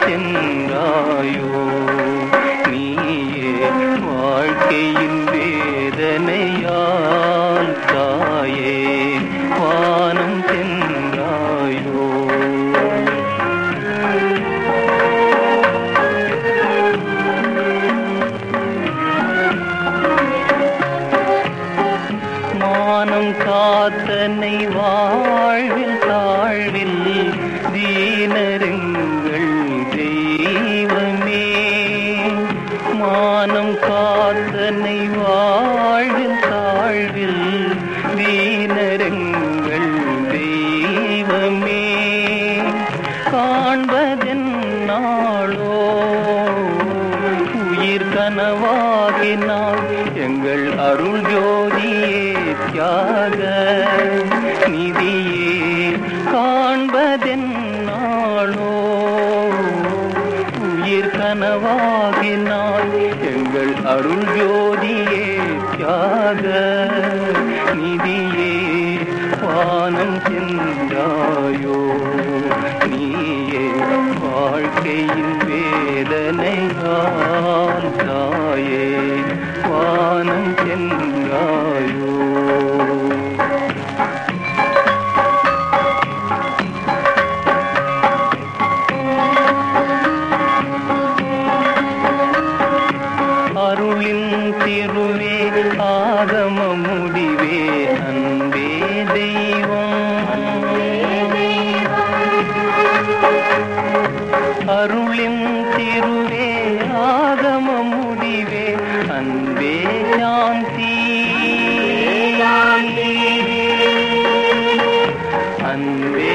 சென்றாயோ நீயே வாழ்க்கையின் வேதனையால் தாயே வானம் சென்றாயோ மானம் காத்தனை வாழ்வில் தாழ்வில் தீனருங்கள் தெய்வமே மானம் காத்தனை வாழ்வில் தாழ்வில் தீனருங்கள் தெய்வமே காண்பதென்னாளோ உயிர் கனவாகினால் எங்கள் அருள் ஜோதியே தியாக நிதியே காண்பதென்னாளோ உயிர் கனவாகினால் எங்கள் அருள் ஜோதியே தியாக நிதியே வானம் சென்றாயோ நீயே வாழ்க்கையின் வேதனையால் தாயே வானம் சென்றாயோ அருளின் திருவே ஆகம முடிவே அன்பே தெய்வம் அருளின் திருவே ஆகம முடிவே அன்பே சாந்தி அன்பே